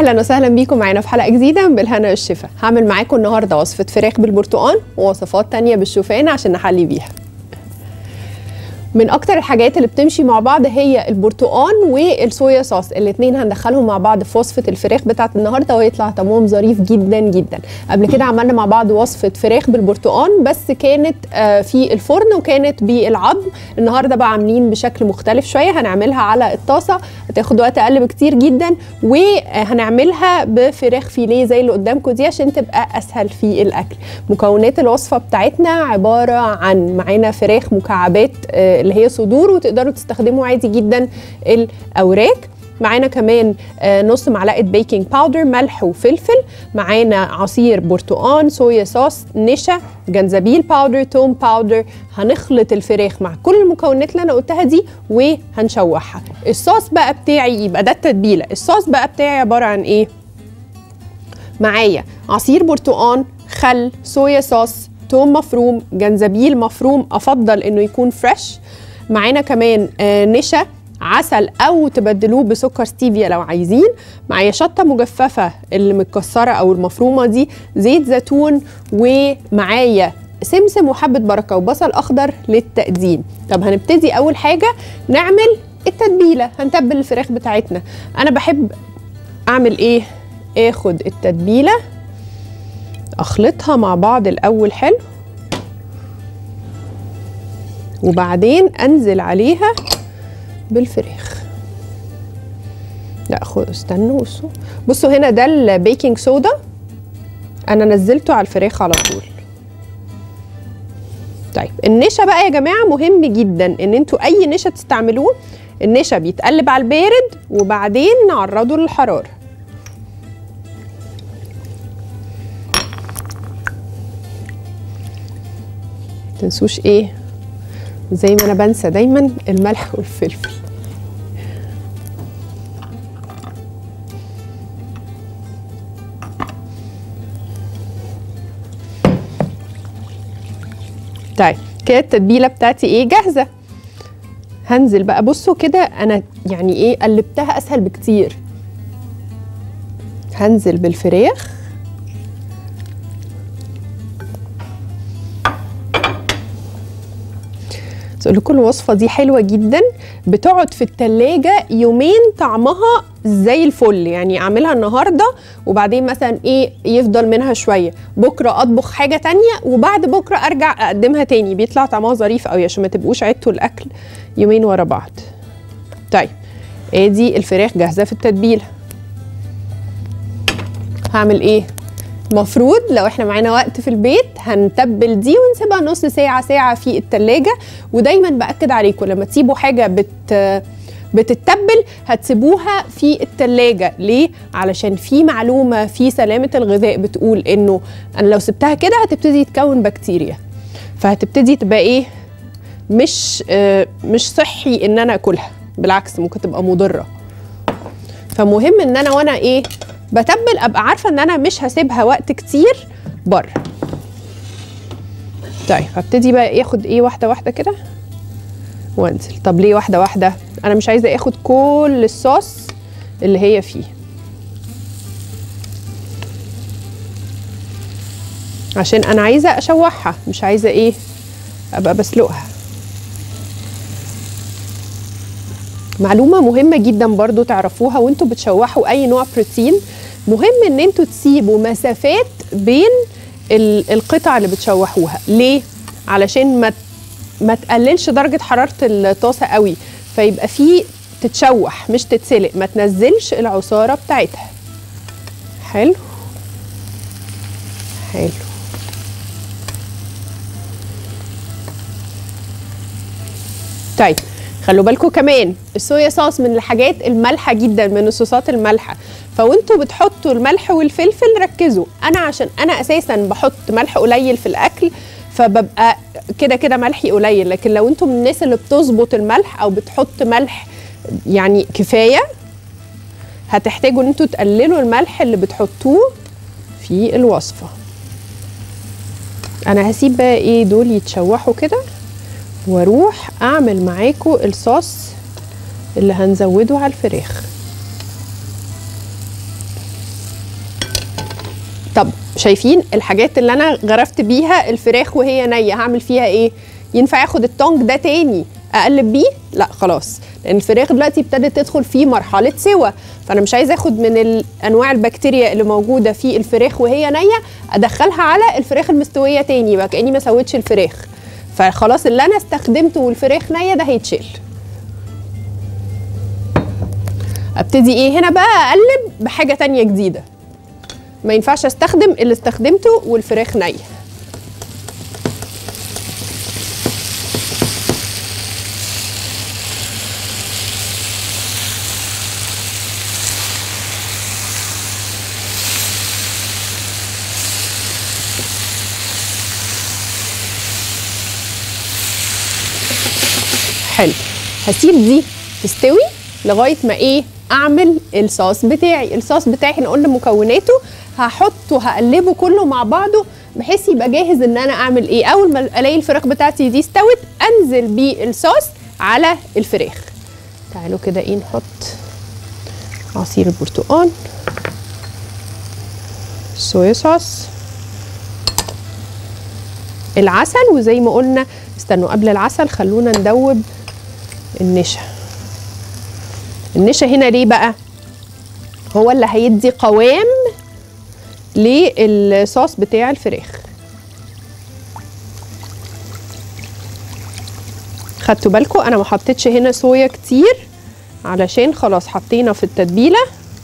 اهلا وسهلا بيكم معانا في حلقه جديده من بالهنا والشفا هعمل معاكم النهارده وصفه فراخ بالبرتقال ووصفات تانية بالشوفان عشان نحلي بيها من اكتر الحاجات اللي بتمشي مع بعض هي البرتقال والصويا صوص الاثنين هندخلهم مع بعض في وصفه الفراخ بتاعت النهارده ويطلع طعمهم ظريف جدا جدا قبل كده عملنا مع بعض وصفه فراخ بالبرتقال بس كانت آه، في الفرن وكانت بالعظم النهارده بقى عاملين بشكل مختلف شويه هنعملها على الطاسه هتاخد وقت اقل بكتير جدا وهنعملها بفراخ فيليه زي اللي قدامكم دي عشان تبقى اسهل في الاكل مكونات الوصفه بتاعتنا عباره عن معانا فراخ مكعبات آه، اللي هي صدور وتقدروا تستخدموا عادي جدا الاوراق معانا كمان آه، نص معلقه بيكنج باودر ملح وفلفل معانا عصير برتقان صويا صوص نشا جنزبيل باودر توم باودر هنخلط الفراخ مع كل المكونات اللي انا قلتها دي وهنشوحها الصوص بقى بتاعي يبقى ده التتبيله الصوص بقى بتاعي عباره عن ايه معايا عصير برتقان خل صويا صوص توم مفروم جنزبيل مفروم افضل انه يكون فريش معانا كمان آه، نشا عسل او تبدلوه بسكر ستيفيا لو عايزين معايا شطه مجففه اللي متكسره او المفرومه دي زيت زيتون ومعايا سمسم وحبه بركه وبصل اخضر للتقديم طب هنبتدي اول حاجه نعمل التتبيله هنتبل الفراخ بتاعتنا انا بحب اعمل ايه اخد التتبيله اخلطها مع بعض الاول حلو وبعدين انزل عليها بالفراخ لا خد استنوا بصوا بصوا هنا ده البيكنج صودا انا نزلته على الفراخ على طول طيب النشا بقى يا جماعه مهم جدا ان انتوا اي نشا تستعملوه النشا بيتقلب على البارد وبعدين نعرضه للحراره تنسوش ايه زي ما انا بنسى دايما الملح والفلفل طيب كده التتبيله بتاعتي ايه جاهزه هنزل بقى بصوا كده انا يعني ايه قلبتها اسهل بكتير هنزل بالفراخ عايز اقول لكم الوصفه دي حلوه جدا بتقعد في التلاجة يومين طعمها زي الفل يعني اعملها النهارده وبعدين مثلا ايه يفضل منها شويه بكره اطبخ حاجه تانية وبعد بكره ارجع اقدمها تاني بيطلع طعمها ظريف قوي عشان ما تبقوش عدتوا الاكل يومين ورا بعض طيب ادي الفراخ جاهزه في التتبيله هعمل ايه المفروض لو احنا معانا وقت في البيت هنتبل دي ونسيبها نص ساعة ساعة في التلاجة ودايما بأكد عليكم لما تسيبوا حاجة بت بتتبل هتسيبوها في التلاجة ليه؟ علشان في معلومة في سلامة الغذاء بتقول انه انا لو سبتها كده هتبتدي تكون بكتيريا فهتبتدي تبقى ايه؟ مش آه مش صحي ان انا اكلها بالعكس ممكن تبقى مضرة فمهم ان انا وانا ايه بتبل ابقى عارفه ان انا مش هسيبها وقت كتير بره طيب هبتدي بقى اخد ايه واحده واحده كده وانزل طب ليه واحده واحده انا مش عايزه اخد كل الصوص اللي هي فيه عشان انا عايزه اشوحها مش عايزه ايه ابقى بسلقها معلومه مهمه جدا برضو تعرفوها وانتوا بتشوحوا اي نوع بروتين مهم ان انتوا تسيبوا مسافات بين ال- القطع اللي بتشوحوها ليه علشان ما ما تقللش درجه حراره الطاسه قوي فيبقى فيه تتشوح مش تتسلق ما تنزلش العصاره بتاعتها حلو حلو طيب خلوا بالكم كمان الصويا صوص من الحاجات المالحه جدا من الصوصات المالحه فوانتوا بتحطوا الملح والفلفل ركزوا انا عشان انا اساسا بحط ملح قليل في الاكل فببقى كده كده ملحي قليل لكن لو انتم من الناس اللي بتظبط الملح او بتحط ملح يعني كفايه هتحتاجوا ان انتوا تقللوا الملح اللي بتحطوه في الوصفه انا هسيب بقى ايه دول يتشوحوا كده واروح اعمل معاكم الصوص اللي هنزوده على الفراخ شايفين الحاجات اللي انا غرفت بيها الفراخ وهي نيه هعمل فيها ايه ينفع اخد التونج ده تاني اقلب بيه لا خلاص لان الفراخ دلوقتي ابتدت تدخل في مرحله سوا فانا مش عايزه اخد من انواع البكتيريا اللي موجوده في الفراخ وهي نيه ادخلها على الفراخ المستويه تاني بقى كاني ما سويتش الفراخ فخلاص اللي انا استخدمته والفراخ نيه ده هيتشيل ابتدي ايه هنا بقى اقلب بحاجه تانية جديده ما ينفعش استخدم اللي استخدمته والفراخ نيه حلو هسيب دي تستوي لغايه ما ايه اعمل الصوص بتاعي الصوص بتاعي احنا قلنا مكوناته هحطه هقلبه كله مع بعضه بحيث يبقى جاهز ان انا اعمل ايه اول ما الاقي الفراخ بتاعتي دي استوت انزل بالصوص على الفراخ تعالوا كده ايه نحط عصير البرتقال صويا صوص العسل وزي ما قلنا استنوا قبل العسل خلونا ندوب النشا النشا هنا ليه بقى هو اللي هيدي قوام للصوص بتاع الفراخ خدتوا بالكم انا ما حطيتش هنا صويا كتير علشان خلاص حطينا في التتبيله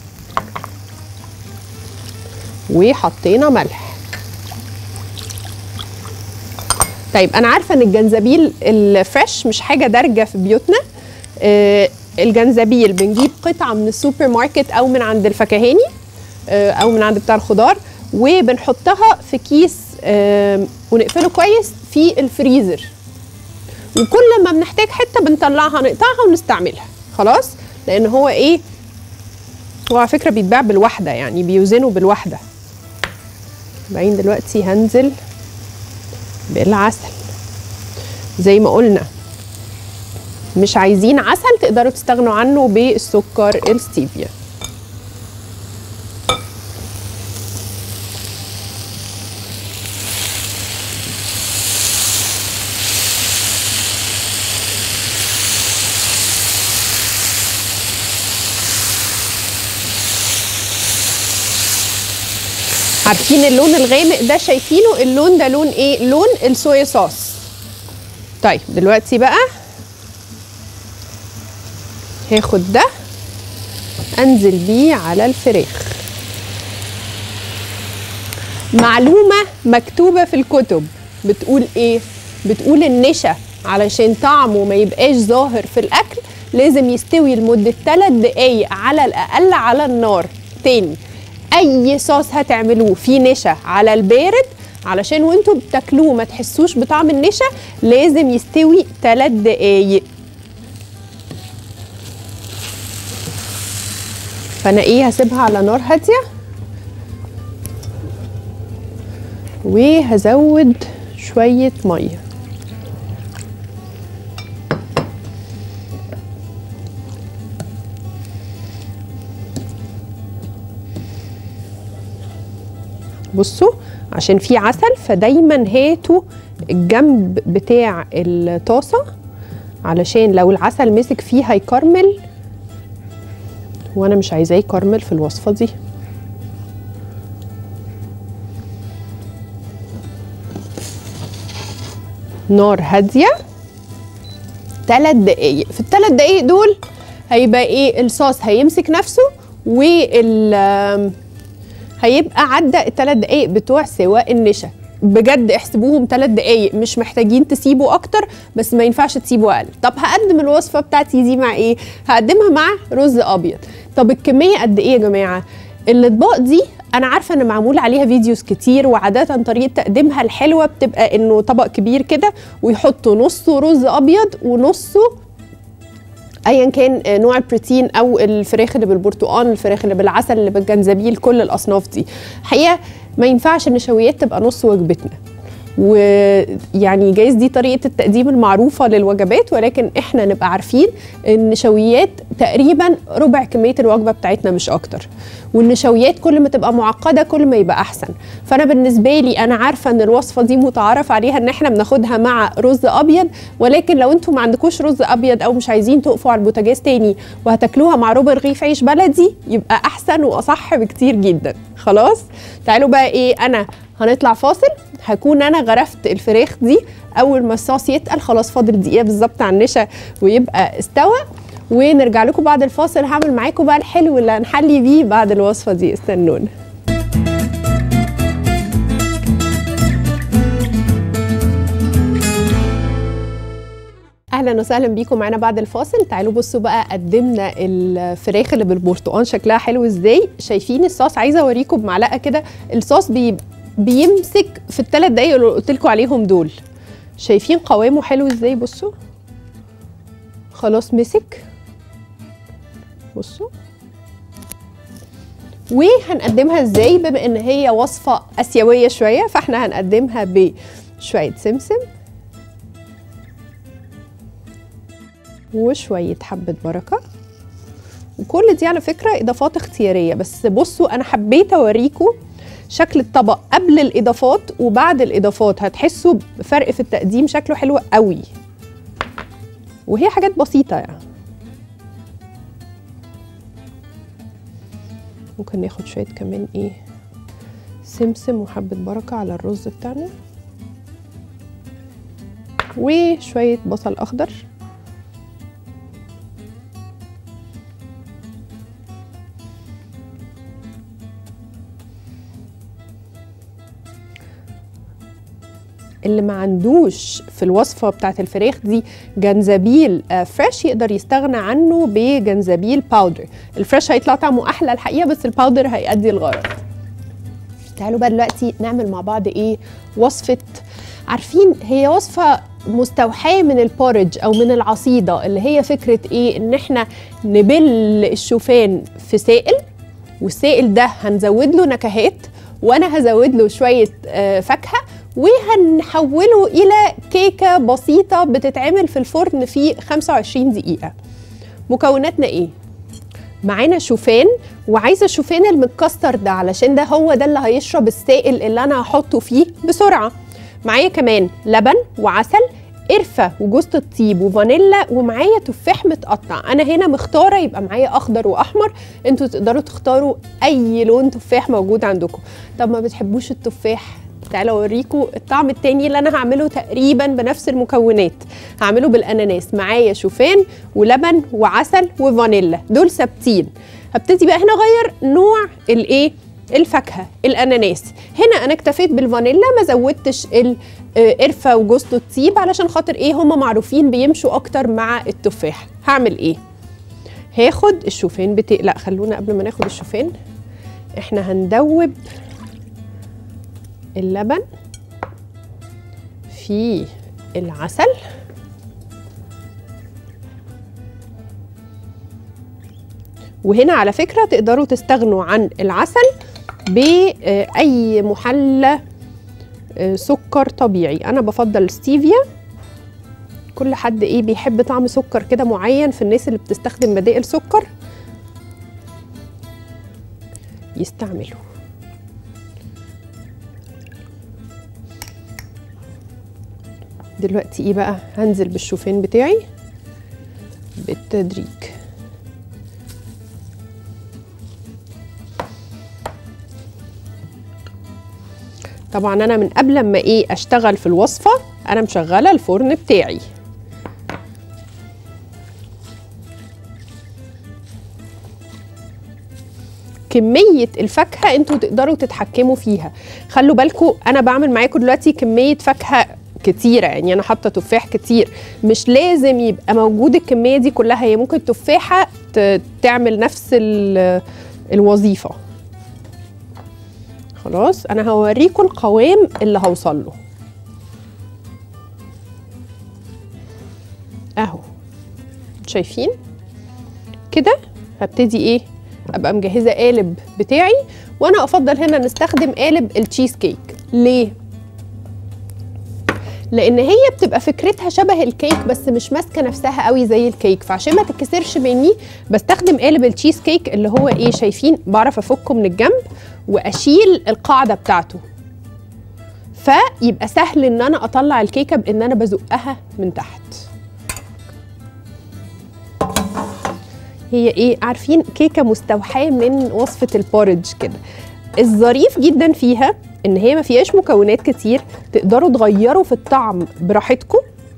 وحطينا ملح طيب انا عارفه ان الجنزبيل الفريش مش حاجه دارجه في بيوتنا آه الجنزبيل بنجيب قطعه من السوبر ماركت او من عند الفكهاني آه او من عند بتاع الخضار وبنحطها في كيس آه ونقفله كويس في الفريزر وكل ما بنحتاج حته بنطلعها نقطعها ونستعملها خلاص لان هو ايه هو على فكره بيتباع بالواحده يعني بيوزنوا بالواحده بعدين دلوقتي هنزل بالعسل زي ما قلنا مش عايزين عسل تقدروا تستغنوا عنه بالسكر الستيفيا عارفين اللون الغامق ده شايفينه اللون ده لون ايه لون الصويا صوص طيب دلوقتي بقى هاخد ده انزل بيه على الفراخ معلومه مكتوبه في الكتب بتقول ايه بتقول النشا علشان طعمه ما يبقاش ظاهر في الاكل لازم يستوي لمده 3 دقايق على الاقل على النار تاني اي صوص هتعملوه فيه نشا على البارد علشان وانتوا بتاكلوه ما تحسوش بطعم النشا لازم يستوي 3 دقايق فانا ايه هسيبها على نار هاديه وهزود شويه ميه بصوا عشان في عسل فدايما هاتوا الجنب بتاع الطاسه علشان لو العسل مسك فيه هيكرمل وانا مش عايزاه يكرمل في الوصفه دي نار هاديه ثلاث دقايق في الثلاث دقايق دول هيبقى ايه الصوص هيمسك نفسه وال هيبقى عدى الثلاث دقايق بتوع سواء النشا بجد احسبوهم ثلاث دقايق مش محتاجين تسيبوا اكتر بس ما ينفعش تسيبوا اقل طب هقدم الوصفه بتاعتي دي مع ايه هقدمها مع رز ابيض طب الكميه قد ايه يا جماعه الاطباق دي انا عارفه ان معمول عليها فيديوز كتير وعاده طريقه تقديمها الحلوه بتبقى انه طبق كبير كده ويحطوا نصه رز ابيض ونصه ايا كان نوع البروتين او الفراخ اللي بالبرتقال الفراخ اللي بالعسل اللي بالجنزبيل كل الاصناف دي حقيقه ما ينفعش النشويات تبقى نص وجبتنا ويعني جايز دي طريقه التقديم المعروفه للوجبات ولكن احنا نبقى عارفين النشويات تقريبا ربع كميه الوجبه بتاعتنا مش اكتر والنشويات كل ما تبقى معقده كل ما يبقى احسن فانا بالنسبه لي انا عارفه ان الوصفه دي متعارف عليها ان احنا بناخدها مع رز ابيض ولكن لو انتم ما عندكوش رز ابيض او مش عايزين تقفوا على البوتاجاز تاني وهتاكلوها مع ربع رغيف عيش بلدي يبقى احسن واصح بكتير جدا خلاص تعالوا بقى ايه انا هنطلع فاصل هكون انا غرفت الفراخ دي اول ما الصوص يتقل خلاص فاضل دقيقه بالظبط على النشا ويبقى استوى ونرجع لكم بعد الفاصل هعمل معاكم بقى الحلو اللي هنحلي بيه بعد الوصفه دي استنونا اهلا وسهلا بيكم معانا بعد الفاصل تعالوا بصوا بقى قدمنا الفراخ اللي بالبرتقال شكلها حلو ازاي شايفين الصوص عايزه اوريكم بمعلقه كده الصوص بي بيمسك في الثلاث دقايق اللي قلت لكم عليهم دول شايفين قوامه حلو ازاي بصوا خلاص مسك بصوا وهنقدمها ازاي بما ان هي وصفه اسيويه شويه فاحنا هنقدمها بشويه سمسم وشويه حبه بركه وكل دي على فكره اضافات اختياريه بس بصوا انا حبيت اوريكم شكل الطبق قبل الاضافات وبعد الاضافات هتحسوا بفرق في التقديم شكله حلو قوي وهي حاجات بسيطه يعني ممكن ناخد شويه كمان ايه سمسم وحبه بركه على الرز بتاعنا وشويه بصل اخضر اللي ما عندوش في الوصفه بتاعت الفراخ دي جنزبيل آه فريش يقدر يستغنى عنه بجنزبيل باودر الفريش هيطلع طعمه احلى الحقيقه بس الباودر هيأدي الغرض تعالوا بقى دلوقتي نعمل مع بعض ايه وصفه عارفين هي وصفه مستوحاه من البورج او من العصيده اللي هي فكره ايه ان احنا نبل الشوفان في سائل والسائل ده هنزود له نكهات وانا هزود له شويه آه فاكهه وهنحوله الى كيكه بسيطه بتتعمل في الفرن في 25 دقيقه مكوناتنا ايه معانا شوفان وعايزه الشوفان المتكسر ده علشان ده هو ده اللي هيشرب السائل اللي انا هحطه فيه بسرعه معايا كمان لبن وعسل قرفه وجوز الطيب وفانيلا ومعايا تفاح متقطع انا هنا مختاره يبقى معايا اخضر واحمر انتوا تقدروا تختاروا اي لون تفاح موجود عندكم طب ما بتحبوش التفاح تعالوا اوريكم الطعم التاني اللي انا هعمله تقريبا بنفس المكونات هعمله بالاناناس معايا شوفان ولبن وعسل وفانيلا دول ثابتين هبتدي بقى هنا اغير نوع الايه الفاكهه الاناناس هنا انا اكتفيت بالفانيلا ما زودتش القرفه وجوز الطيب علشان خاطر ايه هما معروفين بيمشوا اكتر مع التفاح هعمل ايه هاخد الشوفان بتا... لا خلونا قبل ما ناخد الشوفان احنا هندوب اللبن في العسل وهنا على فكرة تقدروا تستغنوا عن العسل بأي محلى سكر طبيعي أنا بفضل ستيفيا كل حد ايه بيحب طعم سكر كده معين في الناس اللي بتستخدم بدائل سكر يستعملوا دلوقتي ايه بقى هنزل بالشوفان بتاعي بالتدريج طبعا انا من قبل ما ايه اشتغل في الوصفه انا مشغله الفرن بتاعي كميه الفاكهه انتوا تقدروا تتحكموا فيها خلوا بالكم انا بعمل معاكم دلوقتي كميه فاكهه كتيرة يعني أنا حاطة تفاح كتير مش لازم يبقى موجود الكمية دي كلها هي ممكن تفاحة تعمل نفس الوظيفة خلاص أنا هوريكم القوام اللي هوصل له أهو شايفين كده هبتدي إيه أبقى مجهزة قالب بتاعي وأنا أفضل هنا نستخدم قالب التشيز كيك ليه؟ لان هي بتبقى فكرتها شبه الكيك بس مش ماسكه نفسها قوي زي الكيك فعشان ما تتكسرش مني بستخدم قالب التشيز كيك اللي هو ايه شايفين بعرف افكه من الجنب واشيل القاعده بتاعته فيبقى سهل ان انا اطلع الكيكه بان انا بزقها من تحت هي ايه عارفين كيكه مستوحاه من وصفه البورج كده الظريف جدا فيها ان هي ما فيهاش مكونات كتير تقدروا تغيروا في الطعم براحتكم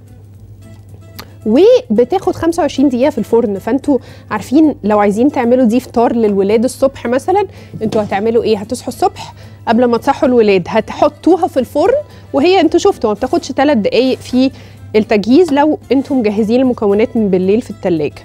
وبتاخد 25 دقيقه في الفرن فانتوا عارفين لو عايزين تعملوا دي فطار للولاد الصبح مثلا انتوا هتعملوا ايه هتصحوا الصبح قبل ما تصحوا الولاد هتحطوها في الفرن وهي انتوا شفتوا ما بتاخدش 3 دقايق في التجهيز لو انتوا مجهزين المكونات من بالليل في التلاجة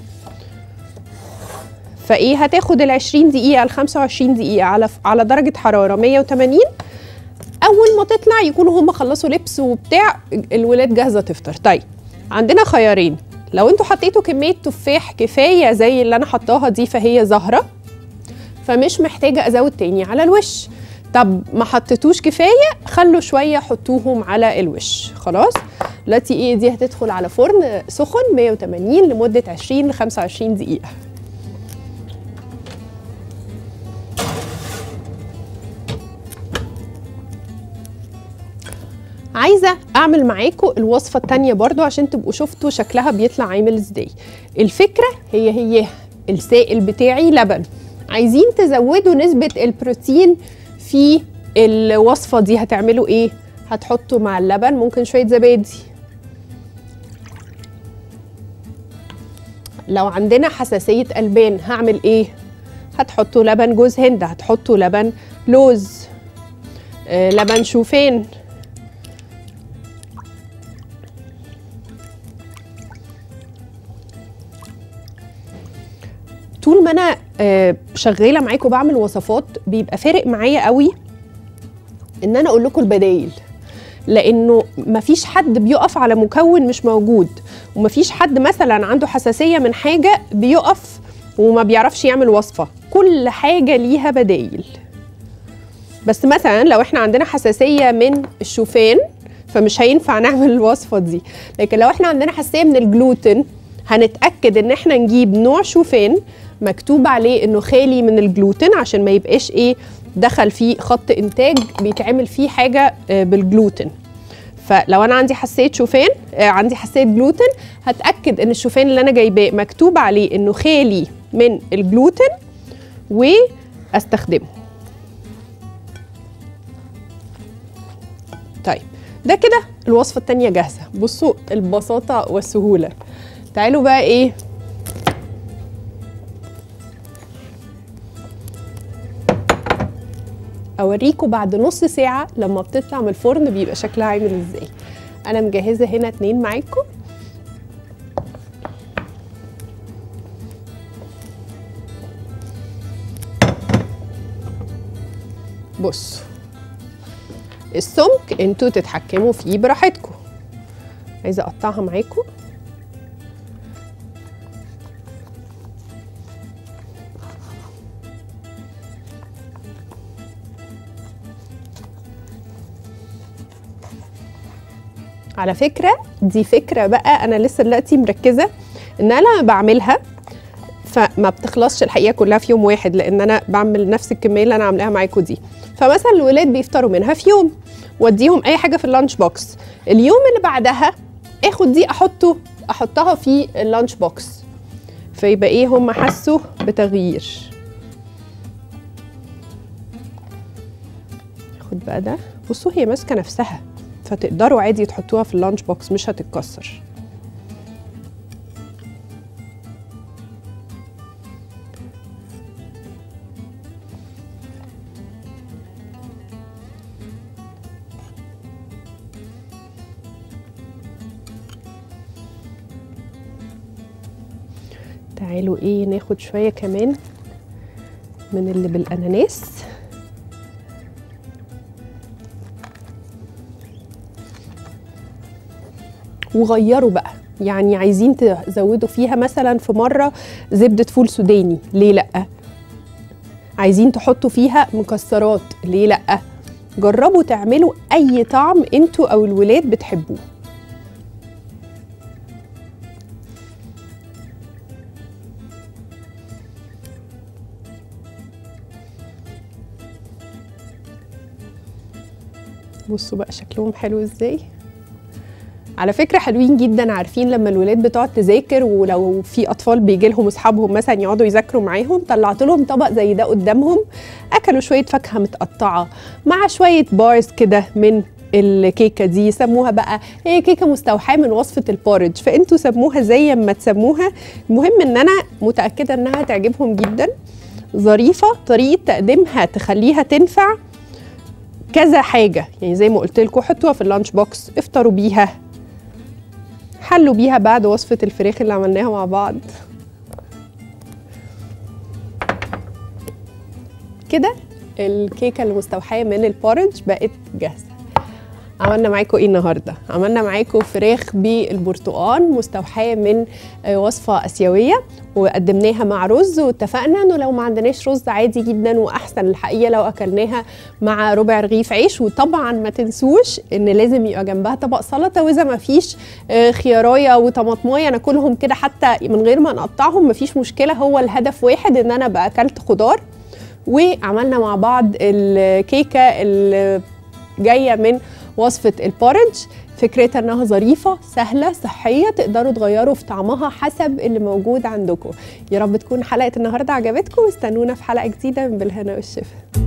فايه هتاخد ال 20 دقيقه ال 25 دقيقه على على درجه حراره 180 اول ما تطلع يكونوا هم خلصوا لبس وبتاع الولاد جاهزه تفطر طيب عندنا خيارين لو انتوا حطيتوا كميه تفاح كفايه زي اللي انا حطاها دي فهي زهره فمش محتاجه ازود تاني على الوش طب ما حطيتوش كفايه خلوا شويه حطوهم على الوش خلاص دلوقتي ايه دي هتدخل على فرن سخن 180 لمده 20 ل 25 دقيقه عايزه اعمل معاكم الوصفه التانية برضو عشان تبقوا شفتوا شكلها بيطلع عامل ازاي الفكره هي هي السائل بتاعي لبن عايزين تزودوا نسبه البروتين في الوصفه دي هتعملوا ايه هتحطوا مع اللبن ممكن شويه زبادي لو عندنا حساسيه البان هعمل ايه هتحطوا لبن جوز هند هتحطوا لبن لوز آه لبن شوفان طول ما انا آه، شغاله معاكم بعمل وصفات بيبقى فارق معايا قوي ان انا اقول لكم البدايل لانه مفيش حد بيقف على مكون مش موجود ومفيش حد مثلا عنده حساسيه من حاجه بيقف وما بيعرفش يعمل وصفه كل حاجه ليها بدايل بس مثلا لو احنا عندنا حساسيه من الشوفان فمش هينفع نعمل الوصفه دي لكن لو احنا عندنا حساسيه من الجلوتين هنتاكد ان احنا نجيب نوع شوفان مكتوب عليه انه خالي من الجلوتين عشان ما يبقاش ايه دخل فيه خط انتاج بيتعمل فيه حاجه آه، بالجلوتين فلو انا عندي حساسيه شوفان آه، عندي حساسيه جلوتين هتاكد ان الشوفان اللي انا جايباه مكتوب عليه انه خالي من الجلوتين واستخدمه طيب ده كده الوصفه التانية جاهزه بصوا البساطه والسهوله تعالوا بقى ايه اوريكم بعد نص ساعه لما بتطلع من الفرن بيبقى شكلها عامل ازاي انا مجهزه هنا اتنين معاكم بصوا السمك انتوا تتحكموا فيه براحتكم عايزه اقطعها معاكم على فكره دي فكره بقى انا لسه دلوقتي مركزه ان انا بعملها فما بتخلصش الحقيقه كلها في يوم واحد لان انا بعمل نفس الكميه اللي انا عاملاها معاكم دي فمثلا الولاد بيفطروا منها في يوم واديهم اي حاجه في اللانش بوكس اليوم اللي بعدها اخد دي احطه احطها في اللانش بوكس فيبقى ايه هم حسوا بتغيير خد بقى ده بصوا هي ماسكه نفسها فتقدروا عادي تحطوها في اللانش بوكس مش هتتكسر تعالوا ايه ناخد شويه كمان من اللي بالاناناس وغيروا بقى يعني عايزين تزودوا فيها مثلا في مره زبده فول سوداني ليه لا عايزين تحطوا فيها مكسرات ليه لا جربوا تعملوا اي طعم انتوا او الولاد بتحبوه بصوا بقى شكلهم حلو ازاي على فكره حلوين جدا عارفين لما الولاد بتقعد تذاكر ولو في اطفال بيجي لهم اصحابهم مثلا يقعدوا يذاكروا معاهم طلعت لهم طبق زي ده قدامهم اكلوا شويه فاكهه متقطعه مع شويه بارز كده من الكيكه دي سموها بقى هي كيكه مستوحاه من وصفه البورج فانتوا سموها زي ما تسموها المهم ان انا متاكده انها تعجبهم جدا ظريفه طريقه تقديمها تخليها تنفع كذا حاجه يعني زي ما قلت لكم حطوها في اللانش بوكس افطروا بيها حلوا بيها بعد وصفه الفراخ اللي عملناها مع بعض كده الكيكه المستوحاه من البورج بقت جاهزه عملنا معاكم ايه النهارده عملنا معاكم فراخ بالبرتقال مستوحاه من آه، وصفه اسيويه وقدمناها مع رز واتفقنا انه لو ما عندناش رز عادي جدا واحسن الحقيقه لو اكلناها مع ربع رغيف عيش وطبعا ما تنسوش ان لازم يبقى جنبها طبق سلطه واذا ما فيش آه، خيارايه وطماطمايه ناكلهم كده حتى من غير ما نقطعهم ما فيش مشكله هو الهدف واحد ان انا بقى اكلت خضار وعملنا مع بعض الكيكه اللي جايه من وصفه البورج فكرتها انها ظريفه سهله صحيه تقدروا تغيروا في طعمها حسب اللي موجود عندكم يا رب تكون حلقه النهارده عجبتكم واستنونا في حلقه جديده من بالهنا والشفا